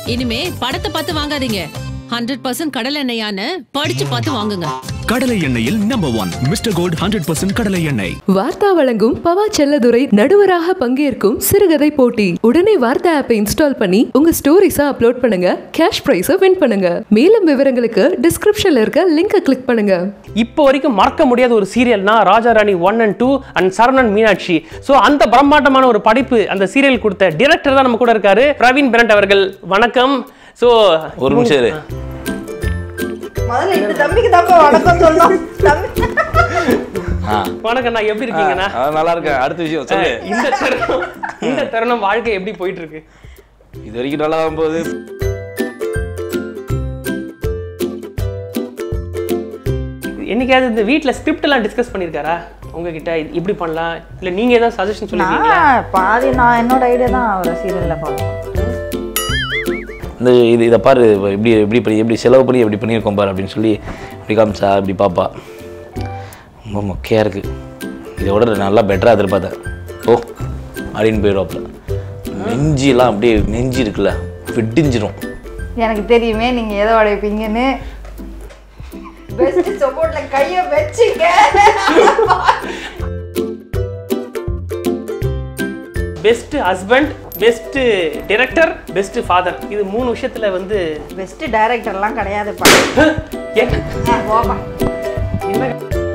இனிமே படத்தை பார்த்து வாங்காதீங்க ஹண்ட்ரட் பர்சன்ட் கடல் எண்ணெயான்னு படிச்சு பார்த்து வாங்குங்க கடலை எண்ணெயில் number one Mr Gold hundred percent கடலை எண்ணெய் வார்த்தா வழங்கும் பவா செல்லதுரை நடுவராக பங்கேற்கும் சிறுகதை போட்டி உடனே வார்த்தா ஆப்பை இன்ஸ்டால் பண்ணி உங்க ஸ்டோரிஸை அப்லோட் பண்ணுங்க கேஷ் பிரைஸை வின் பண்ணுங்க மேலும் விவரங்களுக்கு டிஸ்கிரிப்ஷன்ல இருக்க லிங்கை கிளிக் பண்ணுங்க இப்போ வரைக்கும் மறக்க முடியாத ஒரு சீரியல்னா Raja Rani one and two and Saravanan Meenakshi so அந்த பிரம்மாண்டமான ஒரு படைப்பு அந்த சீரியல் கொடுத்த டிரெக்டர் தான் நம்ம கூட இருக்காரு பிரவீன் பிரண்ட் அவர்கள் வணக்கம் ஸோ ஒரு நிமிஷம் இரு முதல்ல இந்த தம்பிக்கு தான்ப்பா வணக்கம் சொல்லணும் தம்பி ஆ வணக்கம் நான் எப்படி இருக்கீங்கண்ணா ஆ, நல்லா இருக்கேன் அடுத்த விஷயம் சொல்லு இந்த தருணம் இந்த தருணம் வாழ்க்கை எப்படி போயிட்டு இருக்கு இது வரைக்கும் நல்லா தான் போகுது என்னைக்காவது இந்த வீட்டில் ஸ்கிரிப்ட் எல்லாம் டிஸ்கஸ் பண்ணியிருக்காரா உங்ககிட்ட இது இப்படி பண்ணலாம் இல்லை நீங்க ஏதாவது சஜஷன் சொல்லிருக்கீங்களா நான் பாதி நான் என்னோட ஐடியா தான் அவரை சீரியல்ல ஃபாலோ இந்த இது இதை பாரு இப்படி எப்படி பண்ணி எப்படி செலவு பண்ணி எப்படி பண்ணியிருக்கோம் பாரு அப்படின்னு சொல்லி இப்படி காமிச்சா இப்படி பாப்பா ரொம்ப மொக்கையாக இருக்குது இதை விட நல்லா பெட்டராக எதிர்பார்த்தேன் ஓ அப்படின்னு போயிடுவாப்புல நெஞ்சிலாம் அப்படியே நெஞ்சு இருக்குல்ல வெட்டிஞ்சிரும் எனக்கு தெரியுமே நீங்க எதை உடைப்பீங்கன்னு பெஸ்ட் சப்போர்ட்ல கைய வச்சுக்க best husband best director best father இது மூணு விஷயத்துல வந்து பெஸ்ட் டைரக்டர்லாம் கிடையாதுப்பா என்ன ஆ, போப்பா என்ன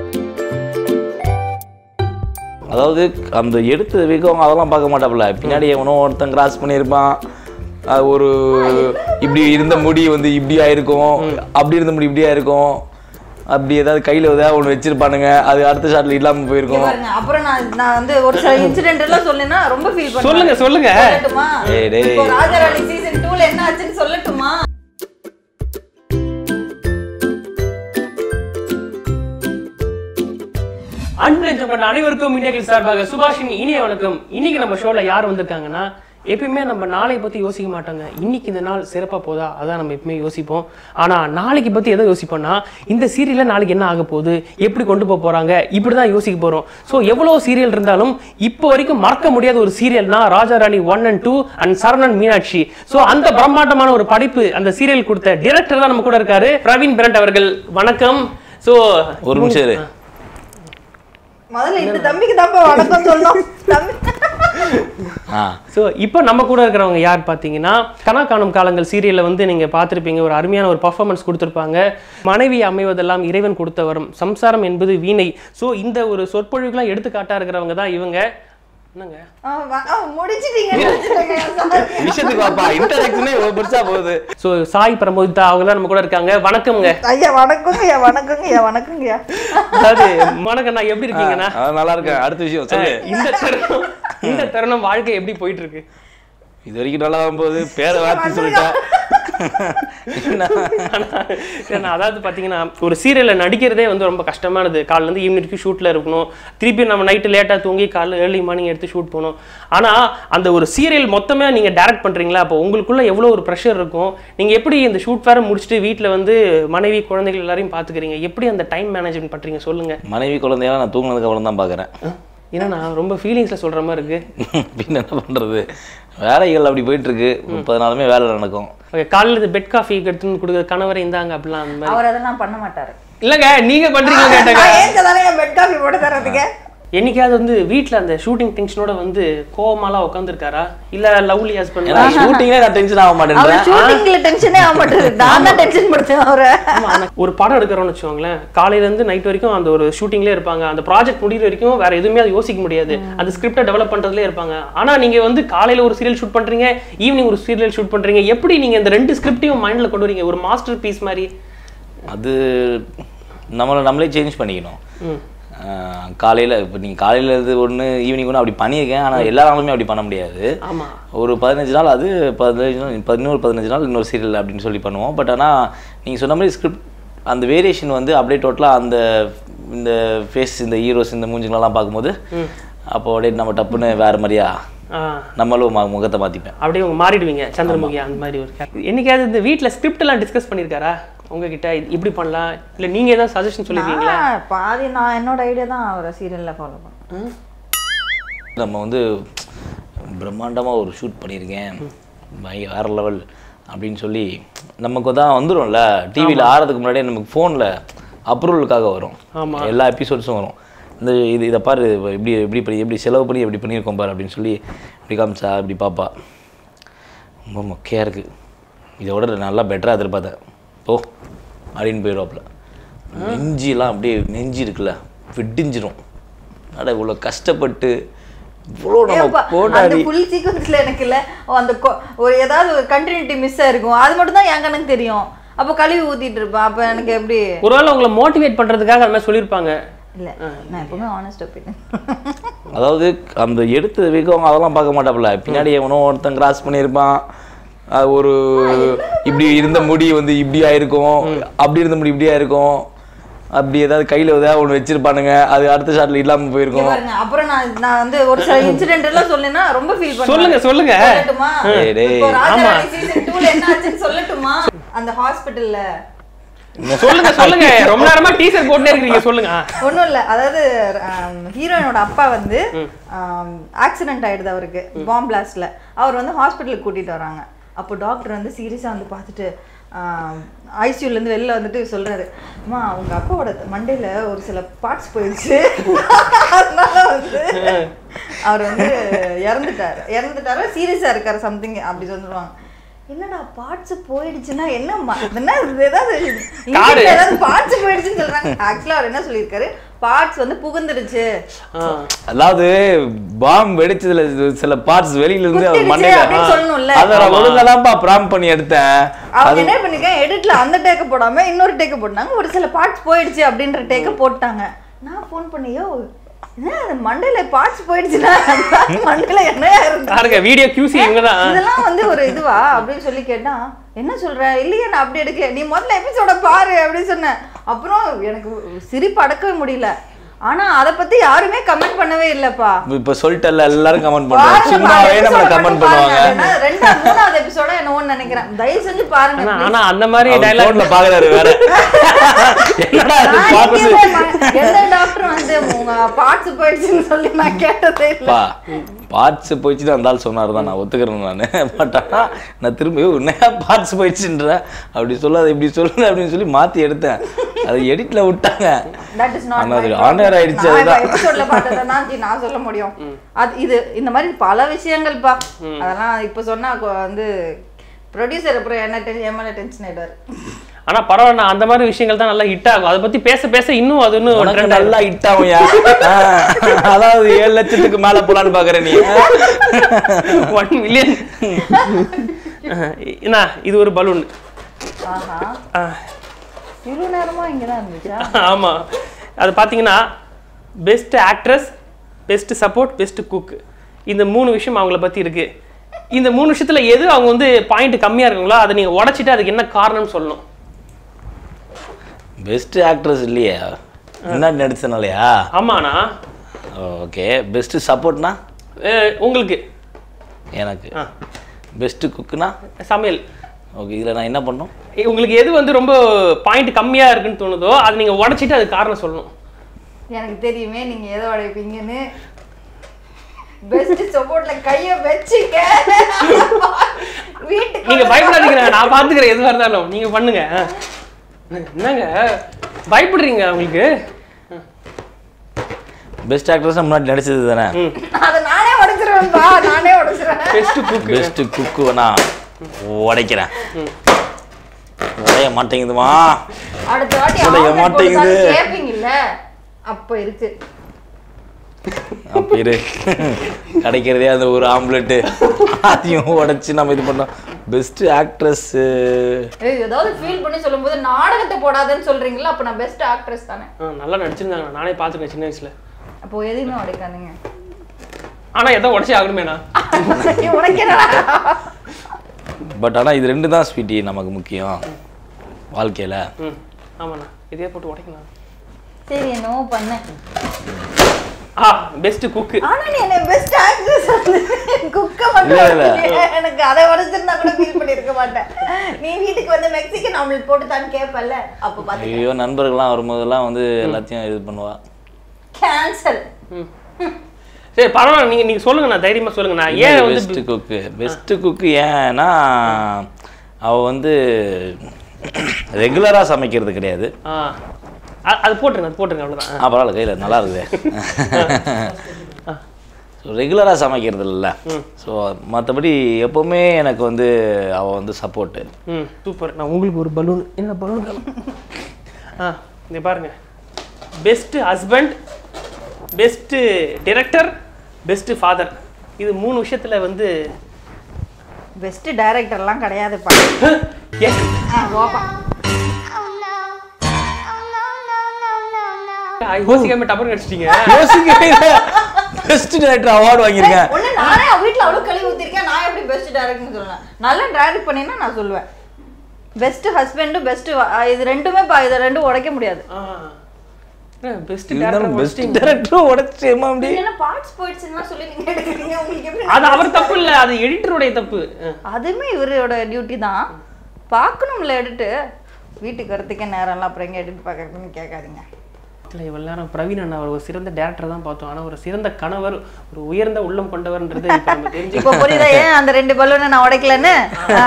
அதாவது அந்த எடுத்த வேகம் அதெல்லாம் பார்க்க மாட்டாப்புல பின்னாடி எவனோ ஒருத்தன் கிராஸ் பண்ணியிருப்பான் அது ஒரு இப்படி இருந்த முடி வந்து இப்படி ஆயிருக்கும் அப்படி இருந்த முடி இப்படியா இருக்கும் அப்படி ஏதாவது கையில் ஏதாவது ஒன்று வச்சிருப்பானுங்க அது அடுத்த ஷாட்ல இல்லாமல் இங்க போயிருக்கும் பாருங்க அப்புறம் நான் நான் வந்து ஒரு சில இன்சிடென்ட் எல்லாம் சொன்னேன்னா ரொம்ப ஃபீல் பண்ணுவேன் சொல்லுங்க சொல்லுங்க சொல்லட்டுமா ஏய், டேய். இப்போ ராஜாராணி சீசன் 2ல என்ன ஆச்சுன்னு சொல்லட்டுமா அன்பு பண்ண அனைவருக்கும் இந்தியாக்கள் சார்பாக சுபாஷினி இனிய வணக்கம் இன்னைக்கு நம்ம ஷோல யார் வந்திருக்காங்கன்னா எப்பயுமே நம்ம நாளை பத்தி யோசிக்க மாட்டாங்க இன்னைக்கு இந்த நாள் சிறப்பா போதா அதான் நம்ம எப்பவுமே யோசிப்போம் ஆனா நாளைக்கு பத்தி எதை யோசிப்போம்னா இந்த சீரியல்ல நாளைக்கு என்ன ஆக போகுது எப்படி கொண்டு போக போறாங்க இப்படிதான் யோசிக்க போறோம் ஸோ எவ்வளவு சீரியல் இருந்தாலும் இப்போ வரைக்கும் மறக்க முடியாத ஒரு சீரியல்னா Raja Rani one and two and Saravanan Meenakshi so அந்த பிரம்மாண்டமான ஒரு படைப்பு அந்த சீரியல் கொடுத்த டிரெக்டர் தான் நம்ம கூட இருக்காரு பிரவீன் பிரண்ட் அவர்கள் வணக்கம் ஸோ ஒரு நிமிஷம் இரு முதல்ல இந்த தம்பிக்கு தான்ப்பா வணக்கம் சொல்லணும் தம்பி ஆ ஸோ இப்போ நம்ம கூட இருக்கிறவங்க யார் பார்த்தீங்கன்னா கனா காணும் காலங்கள் சீரியலில் வந்து நீங்கள் பார்த்துருப்பீங்க ஒரு அருமையான ஒரு பர்ஃபார்மன்ஸ் கொடுத்துருப்பாங்க மனைவி அமைவதெல்லாம் இறைவன் கொடுத்த வரும் சம்சாரம் என்பது வீணை ஸோ இந்த ஒரு சொற்பொழிவுக்கெல்லாம் எடுத்துக்காட்டாக இருக்கிறவங்க தான் இவங்க என்னங்க ஆ, வ- ஆ, முடிச்சிட்டீங்கன்னு வச்சுக்கோங்க. Sorry. விஷயத்துக்கு வாப்பா இன்டராக்ஷனே இவ்வளோ பெருசா போகுது ஸோ சாய் பிரமோதிதா அவங்க தான் நம்ம கூட இருக்காங்க வணக்கம்ங்க ஐயா வணக்கங்க ஐயா வணக்கங்க ஐயா வணக்கங்க ஐயா அதாவது வணக்கம் நான் எப்படி இருக்கீங்கண்ணா ஆ, நல்லா இருக்கேன் அடுத்த விஷயம் சொல்லு இந்த தருணம் இந்த தருணம் வாழ்க்கை எப்படி போயிட்டு இருக்கு இது வரைக்கும் நல்லா தான் போகுது பேரை வார்த்தை சொல்லிட்டேன் என்ன? ஏன்னா அதாவது பார்த்தீங்கன்னா ஒரு சீரியலில் நடிக்கிறதே வந்து ரொம்ப கஷ்டமானது காலைல இருந்து ஈவினிங் வரைக்கும் ஷூட்டில் இருக்கணும் திருப்பி நம்ம நைட்டு லேட்டாக தூங்கி காலைல ஏர்லி மார்னிங் எடுத்து ஷூட் போகணும் ஆனால் அந்த ஒரு சீரியல் மொத்தமே நீங்கள் டைரக்ட் பண்ணுறீங்களா அப்போ உங்களுக்குள்ள எவ்வளோ ஒரு ப்ரெஷர் இருக்கும் நீங்கள் எப்படி இந்த ஷூட் வேறு முடிச்சுட்டு வீட்டில் வந்து மனைவி குழந்தைகள் எல்லாரையும் பார்த்துக்கிறீங்க எப்படி அந்த டைம் மேனேஜ்மெண்ட் பண்ணுறீங்க சொல்லுங்கள் மனைவி குழந்தையெல்லாம் நான் தூங்கினதுக்கு அப்புறம் தான் பார்க்குறேன் ஏன்னா நான் ரொம்ப ஃபீலிங்ஸில் சொல்கிற மாதிரி இருக்குது பின்ன என்ன பண்ணுறது வேலைகள் அப்படி போயிட்டு இருக்கு முப்பது நாளுமே வேலை நடக்கும் ஓகே காலையில் பெட் காஃபி எடுத்துன்னு வந்து கொடுக்குற கணவரை இந்தாங்க அப்படிலாம் அந்த மாதிரி அவர் அதெல்லாம் பண்ண மாட்டாரு இல்லைங்க நீங்கள் பண்ணுறீங்க கேட்டாங்க நான் ஏன் தானே பெட் காஃபி போட்டு தரதுக்கு என்னைக்காவது வந்து வீட்டில் அந்த ஷூட்டிங் டென்ஷனோட வந்து கோவமாலாம் உட்காந்துருக்காரா இல்லை லவ்லி ஹஸ்பண்ட் ஏன்னா ஷூட்டிங்லேயே நான் டென்ஷன் ஆக அவர் மாட்டேன்றேன் ஷூட்டிங்ல டென்ஷனே ஆக மாட்டாரு நான் தான் டென்ஷன் படுத்தேன் அவரை ஆமா, ஆனா ஒரு படம் எடுக்கிறோம்னு வச்சுக்கோங்களேன் காலையில இருந்து நைட் வரைக்கும் அந்த ஒரு ஷூட்டிங்லேயே இருப்பாங்க அந்த ப்ராஜெக்ட் முடிகிற வரைக்கும் வேற எதுவுமே அது யோசிக்க முடியாது அந்த ஸ்கிரிப்டை டெவலப் பண்றதுலயே இருப்பாங்க ஆனா நீங்க வந்து காலையில ஒரு சீரியல் ஷூட் பண்றீங்க ஈவினிங் ஒரு சீரியல் ஷூட் பண்றீங்க எப்படி நீங்க இந்த ரெண்டு ஸ்கிரிப்டையும் மைண்ட்ல கொண்டு வரீங்க ஒரு மாஸ்டர் பீஸ் மாதிரி அது நம்மளை நம்மளே சேஞ்ச் பண்ணிக்கணும் காலையில் இப்போ நீங்கள் காலையில் இருந்து ஒன்று ஈவினிங் ஒன்று அப்படி பண்ணியிருக்கேன் ஆனால் எல்லா நாளுமே அப்படி பண்ண முடியாது ஆமா ஒரு பதினஞ்சு நாள் அது பதினஞ்சு நாள் பதினோரு பதினஞ்சு நாள் இன்னொரு சீரியல் அப்படின்னு சொல்லி பண்ணுவோம் பட் ஆனால் நீங்கள் சொன்ன மாதிரி ஸ்கிரிப்ட் அந்த வேரியேஷன் வந்து அப்படியே டோட்டலாக அந்த இந்த ஃபேஸ் இந்த ஹீரோஸ் இந்த மூஞ்சுங்களெல்லாம் பார்க்கும்போது அப்போ அப்படியே நம்ம டப்புன்னு வேறு மாதிரியா ஆ, நம்மளும் மு- முகத்தை மாற்றிப்பேன் அப்படியே உங்க மாறிடுவீங்க சந்திரமுகி அந்த மாதிரி ஒரு character. என்னைக்காவது இந்த வீட்டில் ஸ்கிரிப்ட் எல்லாம் டிஸ்கஸ் பண்ணியிருக்காரா உங்ககிட்ட இது இப்படி பண்ணலாம் இல்லை நீங்க ஏதாவது சஜஷன் சொல்லிருக்கீங்களா நான் பாதி நான் என்னோட ஐடியா தான் அவரை சீரியல்ல ஃபாலோ பண்ணேன் நம்ம வந்து பிரம்மாண்டமாக ஒரு ஷூட் பண்ணியிருக்கேன் பய வேற லெவல் அப்படின்னு சொல்லி நமக்கு தான் வந்துடும்ல டிவியில் ஆறதுக்கு முன்னாடியே நமக்கு ஃபோனில் அப்ரூவலுக்காக வரும் ஆமா. எல்லா எபிசோட்ஸும் வரும் இந்த இது இதை பாரு இப்படி எப்படி பண்ணி எப்படி செலவு பண்ணி எப்படி பண்ணியிருக்கோம் பாரு அப்படின்னு சொல்லி இப்படி காமிச்சா இப்படி பாப்பா ரொம்ப மொக்கையாக இருக்குது இதை விட நல்லா பெட்டராக எதிர்பார்த்தேன் போ அப்படின்னு போயிடுவாப்புல நெஞ்சிலாம் அப்படியே நெஞ்சு இருக்குல்ல விடிஞ்சிரும் அட இவ்வளோ கஷ்டப்பட்டு இவ்வளோ நம்ம ஏப்பா, அந்த போட்டாடி ஃபுல் சீக்வன்ஸ்ல எனக்கு இல்ல ஓ, அந்த கொ- ஒரு ஏதாவது ஒரு கண்டினியூட்டி மிஸ் ஆயிருக்கும் அது மட்டும் தான் என் கணக்கு தெரியும் அப்போ கழுவி ஊத்திட்டு இருப்பேன் அப்ப எனக்கு எப்படி ஒருவேளை உங்களை மோட்டிவேட் பண்றதுக்காக அது மாதிரி சொல்லியிருப்பாங்க இல்ல நான் எப்பவுமே ஆனஸ்ட் ஒப்பீனியன் அதாவது அந்த எடுத்த வேகம் அதெல்லாம் பார்க்க மாட்டாப்புல பின்னாடி எவனோ ஒருத்தன் கிராஸ் பண்ணியிருப்பான் அது ஒரு இப்படி இருந்த முடி வந்து இப்படி ஆயிருக்கும் அப்படி இருந்த முடி இப்படி ஆயிருக்கும் அப்படி ஏதாவது கையில ஏதாவது ஒன்று வச்சிருப்பானுங்க அது அடுத்த ஷாட்ல இல்லாம போயிருக்கும் பாருங்க அப்புறம் நான் நான் வந்து ஒரு சில இன்சிடென்ட் எல்லாம் சொல்லேன்னா ரொம்ப ஃபீல் பண்ணுவேன் சொல்லுங்க, சொல்லுங்க. சொல்லட்டுமா டேய், டேய். இப்போ ராஜராணி சீசன் 2ல என்ன ஆச்சுன்னு சொல்லட்டுமா அந்த ஹாஸ்பிடல்ல சொல்லுங்க சொல்லுங்க ரொம்ப நேரமா டீசர் போட்டுட்டே இருக்கீங்க சொல்லுங்க ஆ. ஒன்றும் இல்லை அதாவது ஹீரோயினோட அப்பா வந்து ஆக்சிடென்ட் ஆயிடுது அவருக்கு பாம் பிளாஸ்ட்ல அவர் வந்து ஹாஸ்பிட்டலுக்கு கூட்டிட்டு வராங்க அப்போ டாக்டர் வந்து சீரியஸாக வந்து பார்த்துட்டு ஐசியூலேருந்து வெளில வந்துட்டு சொல்றாரு அம்மா உங்க அப்பாவோட மண்டையில ஒரு சில பார்ட்ஸ் போயிடுச்சு அதனால வந்து அவர் வந்து இறந்துட்டாரு இறந்துட்டாரு சீரியஸாக இருக்காரு சம்திங் அப்படி சொல்லுவாங்க என்னடா பார்ட்ஸ் போயிடுச்சுன்னா என்னம்மா என்ன இது ஏதாவது காரு. இங்கிலீஷ்ல ஏதாவது பார்ட்ஸ் போயிடுச்சுன்னு சொல்றாங்க ஆக்சுவலா அவர் என்ன சொல்லியிருக்காரு பார்ட்ஸ் வந்து புகுந்துடுச்சு ஆ. அதாவது பாம் வெடிச்சதுல இது சில பார்ட்ஸ் வெளியில இருந்து அவர் குத்திடுச்சு மண்டையில அப்படின்னு சொல்லணும்ல. அதை நான் ஒழுங்காதான்ப்பா ப்ராம் பண்ணி எடுத்தேன் அவங்க என்ன பண்ணிருக்கேன் எடிட்ல அந்த டேக்க போடாம இன்னொரு டேக்க போட்டாங்க ஒரு சில பார்ட்ஸ் போயிடுச்சு அப்படின்ற டேக்க போட்டாங்க நான் ஃபோன் பண்ணியோ என்ன அது மண்டையில பார்ட்ஸ் போயிடுச்சுன்னா மண்டையில என்னையா இருந்து பாருங்க வீடியோ கியூசி இவங்க தான் இதெல்லாம் வந்து ஒரு இதுவா அப்படின்னு சொல்லி கேட்டா என்ன சொல்ற இல்லையே நான் அப்படி எடுக்கல நீ முதல்ல எபிசோட பாரு அப்படின்னு சொன்னேன் அப்புறம் எனக்கு சிரிப்பு அடக்கவே முடியல ஆனா அத பத்தி யாருமே கமெண்ட் பண்ணவே இல்லப்பா இப்ப சொல்லிட்டல எல்லாரும் கமெண்ட் பண்றாங்க பாருங்க, சும்மாவே episode நம்மள மட்டும் கமெண்ட் பாருங்க. பண்ணுவாங்க ஏன்னா, ரெண்டா மூணாவது எபிசோட என்னவோன்னு நினைக்கிறேன் தயவு செஞ்சு பாருங்க ஆனா please. ஆனா அந்த மாதிரி அவர் டைலாக் போன்ல பாக்குறாரு வேற என்னடா அது நான் பார்த்து எங்கேயுமே ம- எந்த டாக்டர் வந்து உங்க பார்ட்ஸ் போயிடுச்சுன்னு சொல்லி நான் கேட்டதே இல்ல பா பார்ட்ஸ் போயிடுச்சு அந்த ஆள் சொன்னார் தான் நான் ஒத்துக்கிறேன் நான் பட் ஆனா நான் திரும்ப "ஐயோ, என்னையா பார்ட்ஸ் போயிடுச்சுன்ற அப்படி சொல்லாத இப்படி சொல்லு அப்படின்னு சொல்லி மாத்தி எடுத்தேன் அது எடிட்ல விட்டாங்க That is not ஆனா my அது problem. on air ஆயிடுச்சு நான் அதுதான். இப்ப episodeல பார்த்ததை ஜி நான் சொல்ல முடியும் அது இது இந்த மாதிரி பல விஷயங்கள்ப்பா அதெல்லாம் இப்ப சொன்னா கொ- வந்து ப்ரொடியூசர் அப்புறம் என்ன டென் எம்எல்ஏ டென்ஷன் ஆயிடுவாரு ஆனா பரவாயில்ல அந்த மாதிரி விஷயங்கள் தான் நல்லா ஹிட் ஆகும் அதை பத்தி பேச பேச இன்னும் அது இன்னும் உனக்கு trend ஆகும். நல்லா ஹிட் ஆகும்யா அதாவது ஏழு லட்சத்துக்கு மேல போலான்னு பாக்குற நீ ஒன் மில்லியன் என்ன இது ஒரு பலூன் ஆஹா இவ்வளவு நேரமா இங்கதான் இருந்துச்சா ஆமா அது பாத்தீங்கன்னா best actress best support best cook இந்த மூணு விஷயம் அவங்கள பத்தி இருக்கு இந்த மூணு விஷயத்துல எது அவங்க வந்து பாயிண்ட் கம்மியா இருக்குங்களோ அதை நீங்க உடைச்சிட்டு அதுக்கு என்ன காரணம் சொல்லணும் பெஸ்ட் ஆக்ட்ரஸ் இல்லையா முன்னாடி நடிச்சனாலயா ஆமாண்ணா ஓகே பெஸ்ட் சப்போர்ட்னா அஹ் உங்களுக்கு எனக்கு ஆ. பெஸ்ட் குக்குனா சமையல் ஓகே இதுல நான் என்ன பண்ணணும் உங்களுக்கு எது வந்து ரொம்ப பாயிண்ட் கம்மியா இருக்குன்னு தோணுதோ அதை நீங்க உடைச்சிட்டு அதுக்கு காரணம் சொல்லணும் எனக்கு தெரியுமே நீங்க எதை உடைப்பீங்கன்னு பெஸ்ட் சப்போர்ட்ல கைய வச்சுக்க வீட்டுக்கு நீங்க பயப்படாதீங்க நான் பாத்துக்கிறேன் எதுவா இருந்தாலும் நீங்க பண்ணுங்க ஆ. என்னங்க பயப்படுறீங்க உங்களுக்கு பெஸ்ட் ஆக்ட்ரஸ் முன்னாடி நடிச்சது தானே அதை நானே உடைச்சிருவேன்பா நானே உடைச்சிருவேன் பெஸ்ட் குக் பெஸ்ட் குக்கு நான் உடைக்கிறேன் உடைய மாட்டேங்குதுமா அடுத்த வாட்டி உடைய omelette மாட்டேங்குது. போடுதான்னு கேப்பீங்கல்ல அப்ப இருக்கு அப்ப இரு கிடைக்கிறதே அந்த ஒரு ஆம்லெட்டு அதையும் உடைச்சு நம்ம இது பண்ணோம் பெஸ்ட் ஆக்ட்ரஸ் ஏய், ஏதாவது ஃபீல் பண்ணி சொல்லும்போது நாடகத்தை போடாதன்னு சொல்றீங்களா அப்ப நான் பெஸ்ட் ஆக்ட்ரஸ் தானே ஆ, நல்லா நடிச்சிருந்தாங்க நானே பார்த்துருக்கேன் சின்ன வயசுல அப்போ எதையுமே உடைக்காதீங்க ஆனா எதை உடச்சி ஆகணுமேண்ணா உனக்கு என்னடா பட் ஆனா இது ரெண்டு தான் ஸ்வீட்டி நமக்கு முக்கியம் வாழ்க்கையில ம் ஆமாண்ணா இதே போட்டு உடைக்கணும் சரி என்னவோ பண்ணேன் ஆ பெஸ்ட் குக்கு ஆனா நீ என்ன பெஸ்ட் ஆக்ட்ரஸ் குக்க மட்டும் இல்ல, இல்ல. உடைச்சிட்டியே. எனக்கு அதை உடைச்சிருந்தா கூட ஃபீல் பண்ணிருக்க மாட்டேன் நீ வீட்டுக்கு வந்து மெக்சிகன் ஆம்லெட் போட்டு தான் கேட்பல்ல அப்ப பாத்து ஐயோ நண்பர்கள்லாம் வரும்போதெல்லாம் வந்து எல்லாத்தையும் இது பண்ணுவா கேன்சல் ம் சரி பரவாயில்ல நீங்க நீங்க சொல்லுங்க நான் தைரியமா சொல்லுங்க நான் ஏன் வந்து பெஸ்ட் குக்கு பெஸ்ட் குக்கு ஏன்னா அவள் வந்து ரெகுலராக சமைக்கிறது கிடையாது ஆ அ- அது போட்டுருங்க அது போட்டுருங்க அவ்வளோதான் ஆ பரவாயில்ல கையில் நல்லா இருக்குது ஸோ ரெகுலராக சமைக்கிறது இல்லைல்ல ஸோ மற்றபடி எப்போவுமே எனக்கு வந்து அவள் வந்து சப்போர்ட்டு ம் சூப்பர் நான் உங்களுக்கு ஒரு பலூன் என்ன பலூன் ஆ இங்க பாருங்க best husband best director best father இது மூணு விஷயத்தில் வந்து பெஸ்ட் டைரக்டர்லாம் கிடையாதுப்பா எஸ் ஆ, போப்பா. யோசிக்காம டபர் அடிச்சிட்டீங்க யோசிக்கவே பெஸ்ட் டைரக்டர் அவார்டு வாங்கியிருக்கேன் ஒண்ணு நானே அவ வீட்ல அவ்வளவு கழுவி ஊத்திருக்கேன் நான் எப்படி பெஸ்ட் டைரக்டர்னு சொல்லுவேன் நல்லா டைரக்ட் பண்ணினா நான் சொல்லுவேன் பெஸ்ட் ஹஸ்பண்ட் பெஸ்ட் இது ரெண்டுமே பா இதை ரெண்டும் உடைக்க முடியாது பெஸ்ட் இருந்தாலும் பெஸ்ட் டேரக்டர் டைரக்டரும் உடச்சிமா அப்படி என்ன பார்ட்ஸ் போயிடுச்சுன்னா சொல்லி நீங்க எடுக்கிறீங்க உங்களுக்கு எப்படி அது அவர் தப்பு இல்ல அது எடிட்டருடைய தப்பு ஆ. அதுவுமே இவரோட டியூட்டி தான் பார்க்கணும்ல எடுத்து வீட்டுக்கு வரத்துக்கே நேரம்லாம் அப்புறம் எங்க எடுத்து பார்க்கறதுன்னு கேட்காதீங்க இல்ல இவ்வளவு நேரம் பிரவீன் அண்ணா அவர் ஒரு சிறந்த டேரக்டர் தான் பார்த்தோம் ஆனா ஒரு சிறந்த கணவர் ஒரு உயர்ந்த உள்ளம் கொண்டவர்ன்றது இப்ப நம்ம தெரிஞ்சு இப்போ புரியுதா ஏன் அந்த ரெண்டு பலூனை நான் உடைக்கலன்னு ஆ.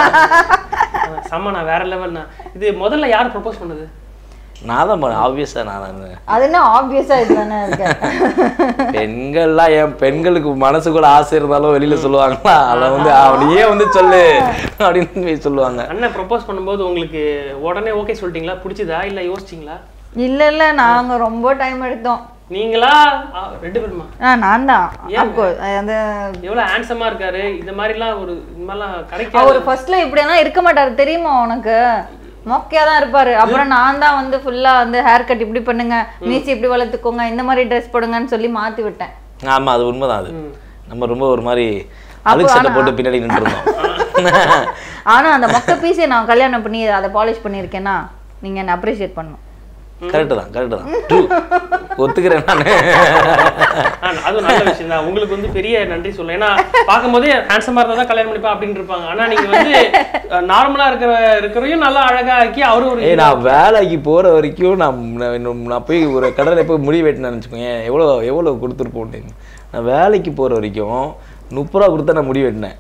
செம்ம நான் வேற லெவல் நான் இது முதல்ல யார் ப்ரப்போஸ் பண்ணது நான் தான் பண்ணேன் ஆப்வியஸாக நான் தான் அது என்ன ஆப்வியஸா இதுதானே இருக்கு பெண்கள்லாம் என் பெண்களுக்கு மனசுக்குள்ள ஆசை இருந்தாலும் வெளியில சொல்லுவாங்களா அதை வந்து அப்படியே வந்து சொல்லு அப்படின்னு போய் சொல்லுவாங்க அண்ணன் ப்ரப்போஸ் பண்ணும்போது உங்களுக்கு உடனே ஓகே சொல்லிட்டீங்களா பிடிச்சதா இல்ல யோசிச்சிங்களா இல்ல இல்ல நாங்க ரொம்ப டைம் எடுத்தோம் நீங்களா ஆ, ரெண்டு பேருமா ஆ நான் தான் ஏங்க? அப்போ அந்த எவ்வளவு ஹேண்ட்ஸமா இருக்காரு இந்த மாதிரிலாம் ஒரு இந்த மாதிரிலாம் கிடைக்காது அவர் ஃபர்ஸ்ட்ல இப்படியெல்லாம் இருக்க மாட்டாரு தெரியுமா உனக்கு மொக்கையா தான் இருப்பாரு அப்புறம் நான் தான் வந்து ஃபுல்லா வந்து ஹேர் கட் இப்படி பண்ணுங்க மீசி இப்படி வளர்த்துக்கோங்க இந்த மாதிரி ட்ரெஸ் போடுங்கன்னு சொல்லி மாத்தி விட்டேன் ஆமா அது உண்மைதான் அது நம்ம ரொம்ப ஒரு மாதிரி அப்போ அழுக்கு சட்டை ஆனா- போட்டு பின்னாடி நின்று இருந்தோம் ஆனா அந்த மொக்க பீஸை நான் கல்யாணம் பண்ணி அதை பாலிஷ் பண்ணியிருக்கேன்னா நீங்க என்ன அப்ரிஷியேட் பண்ணணும் கரெக்டு தான் கரெக்டு தான் True. ஒத்துக்கிறேன் நான் ஆ, அதுவும் நல்ல விஷயம் தான் உங்களுக்கு வந்து பெரிய நன்றி சொல்ல ஏன்னா பார்க்கும்போதே ஹேண்ட்ஸமா இருந்தா தான் கல்யாணம் பண்ணிப்பா அப்படின்னு இருப்பாங்க ஆனா நீங்க வந்து நார்மலா இருக்கிற இருக்கிறவையும் நல்லா அழகா ஆக்கி அவரும் ஒரு ஏய் நான் வேலைக்கு போற வரைக்கும் நான் நான் இன்னும் நான் போய் ஒரு கடையில் போய் முடி வெட்டினேன் நினச்சிக்கோங்க எவ்வளோ எவ்வளோ கொடுத்துருப்போம் நான் வேலைக்கு போற வரைக்கும் முப்பது ரூபா கொடுத்தா நான் முடி வெட்டினேன்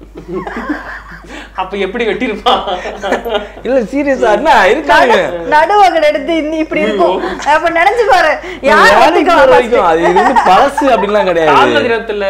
அப்ப எப்படி வெட்டிருப்பான் இல்ல சீரியஸா என்ன இருக்காங்க நடுவகன் எடுத்து இன்னி இப்படி இருக்கும் அப்ப நினைச்சு பாரு யார் வேலைக்கு போற ஒத்துக்குவா வரைக்கும் அது இது வந்து பழசு அப்படின்லாம் கிடையாது கால்ல தினத்துல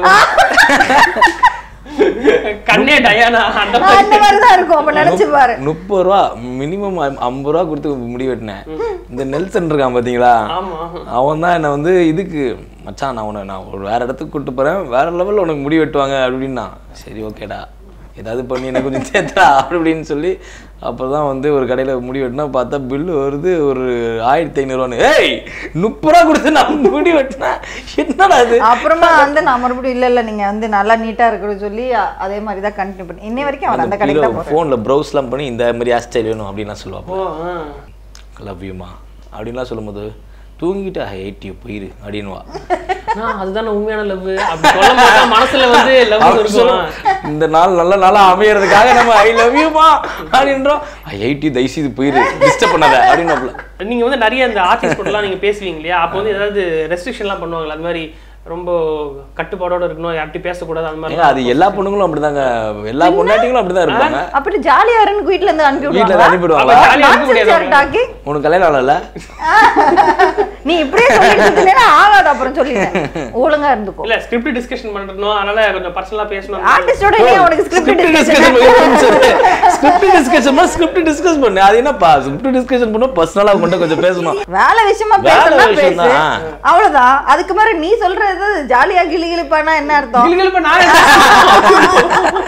கண்ணே டயானா அந்த first? அந்த மாதிரி தான் இருக்கும் அப்ப நினைச்சு பாரு முப்பது ரூபா மினிமம் ஐம்பது ரூபா கொடுத்து முடி வெட்டினேன் இந்த நெல்சன் இருக்கான் பாத்தீங்களா ஆமா அவன் தான் என்னை வந்து இதுக்கு மச்சான் நான் உன்னை நான் ஒரு வேற இடத்துக்கு கூட்டு போறேன் வேற லெவல்ல உனக்கு முடி வெட்டுவாங்க அப்படின்னா சரி ஓகேடா ஏதாவது பண்ணி எனக்கு கொஞ்சம் சேர்த்தா அப்படி இப்படின்னு சொல்லி அப்பதான் வந்து ஒரு கடையில முடி வெட்டினா பார்த்தா பில்லு வருது ஒரு ஆயிரத்தி ஐநூறுவான்னு ஏய் முப்பது ரூபா கொடுத்து நான் முடி வெட்டினா என்னடா இது அப்புறமா வந்து நான் மறுபடியும் இல்ல இல்ல நீங்க வந்து நல்லா நீட்டா இருக்கணும்னு சொல்லி அ- அதே மாதிரி தான் கண்டினியூ பண்ணி இன்னை வரைக்கும் அவர் அந்த கடைக்கு தான் போறேன் ஃபோனில் ப்ரௌஸ்லாம் பண்ணி இந்த மாதிரி ஹேர் ஸ்டைல் வேணும் அப்படின்லாம் சொல்லுவாங்க ஓ ஆ. லவ் யூமா அப்படின்லாம் சொல்லும்போது தூங்கிட்டு ஐ ஹேட் யூ போயிரு அப்படின்வா நான் அதுதானே உண்மையான லவ் அப்படி சொல்லும் போது தான் மனசுல வந்து லவ் அவர் இருக்கும் சொல்லும், இந்த நாள் நல்ல நாளா அமையறதுக்காக நம்ம ஐ லவ் யூமா அப்படின்றோம் ஐ ஹேட் யூ தயவுசெய்து போயிரு டிஸ்டர்ப் பண்ணாத அப்படின்னாப்புல நீங்க வந்து நிறைய இந்த ஆர்டிஸ்ட் கூடலாம் நீங்க பேசுவீங்க இல்லையா அப்போ வந்து ஏதாவது ரெஸ்ட்ரிக்ஷன்லாம் பண்ணுவாங்களா அது மாதிரி ரொம்ப கட்டுப்பாடோட இருக்கணும் யார்கிட்டயும் பேசக்கூடாது அந்த மாதிரி ஏங்க அது எல்லா பொண்ணுங்களும் அப்படிதாங்க எல்லா பொண்டாட்டிங்களும் அப்படிதான் இருப்பாங்க அப்படி ஜாலியா இருன்னு வீட்ல இருந்து அனுப்பி வீட்டுல விடுவாங்களா அனுப்பிடுவாங்களா அப்ப ஜாலியா இருக்க முடியாது அவங்க. டாக்கி உனக்கு கல்யாணம் ஆகல நீ இப்படியே சொல்லிட்டு இருந்தீங்கன்னா ஆகாது அப்புறம் சொல்லிட்டேன் ஒழுங்கா இருந்துக்கோ இல்ல ஸ்கிரிப்ட் டிஸ்கஷன் பண்றோம் அதனால கொஞ்சம் பர்சனலா பேசணும் ஆர்டிஸ்டோட ஏன் உனக்கு script discussion discussion script discussion script discuss பண்ணு அது என்னப்பா ஸ்கிரிப்ட் டிஸ்கஷன் பண்ண பர்சனலா மட்டும் கொஞ்சம் பேசணும் வேலை விஷயமா வேலை பேசலாம் விஷயம் பேசு தான். அவ்வளவுதான் அதுக்கு மேல நீ சொல்றது ஜாலியா கிளி கிளிப்பானா என்ன அர்த்தம் கிளு கிளுப்பு நான் என்ன?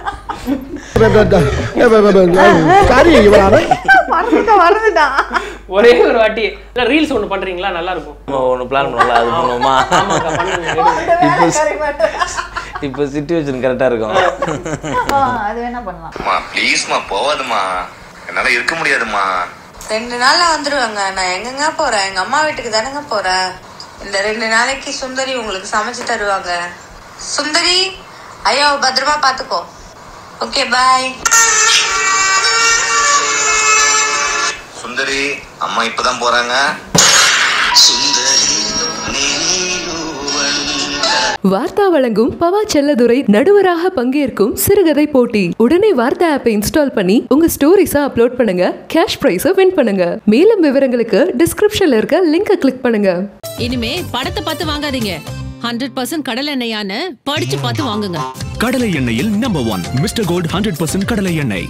சாரி இவரான மறந்துட்டான் மறந்துட்டான் ஒரே ஒரு வாட்டி இல்ல ரீல்ஸ் ஒண்ணு பண்றீங்களா நல்லா இருக்கும் நம்ம ஒன்று பிளான் பண்ணல அது பண்ணுவோமா ஆமாக்கா பண்ணுங்க எடுங்க. வேலை கரை மாட்டேன். இப்போ சுச்சுவேஷன் கரெக்டா இருக்கும் ஆ, அது வேணா பண்ணலாம் அம்மா ப்ளீஸ்மா போவாதம்மா என்னால இருக்க முடியாதும்மா ரெண்டு நாள்ல வந்துருவாங்க நான் எங்கங்க போறேன் எங்க அம்மா வீட்டுக்கு தானேங்க போறேன் இந்த ரெண்டு நாளைக்கு சுந்தரி உங்களுக்கு சமைச்சு தருவாங்க சுந்தரி ஐயோ பத்திரமா பாத்துக்கோ ஓகே பாய் சுந்தரி அம்மா இப்பதான் போறாங்க வார்த்தா வழங்கும் பவா செல்லதுரை நடுவராக பங்கேற்கும் சிறுகதை போட்டி உடனே வார்த்தா ஆப்பை இன்ஸ்டால் பண்ணி உங்க ஸ்டோரிஸா அப்லோட் பண்ணுங்க கேஷ் பிரைஸை வின் பண்ணுங்க மேலும் விவரங்களுக்கு டிஸ்கிரிப்ஷன்ல இருக்க லிங்கை கிளிக் பண்ணுங்க இனிமே படத்தை பார்த்து வாங்காதீங்க ஹண்ட்ரட் பர்சன்ட் கடல் எண்ணெயான்னு படிச்சு பார்த்து வாங்குங்க கடலை எண்ணெயில் number one Mr Gold hundred percent கடலை எண்ணெய்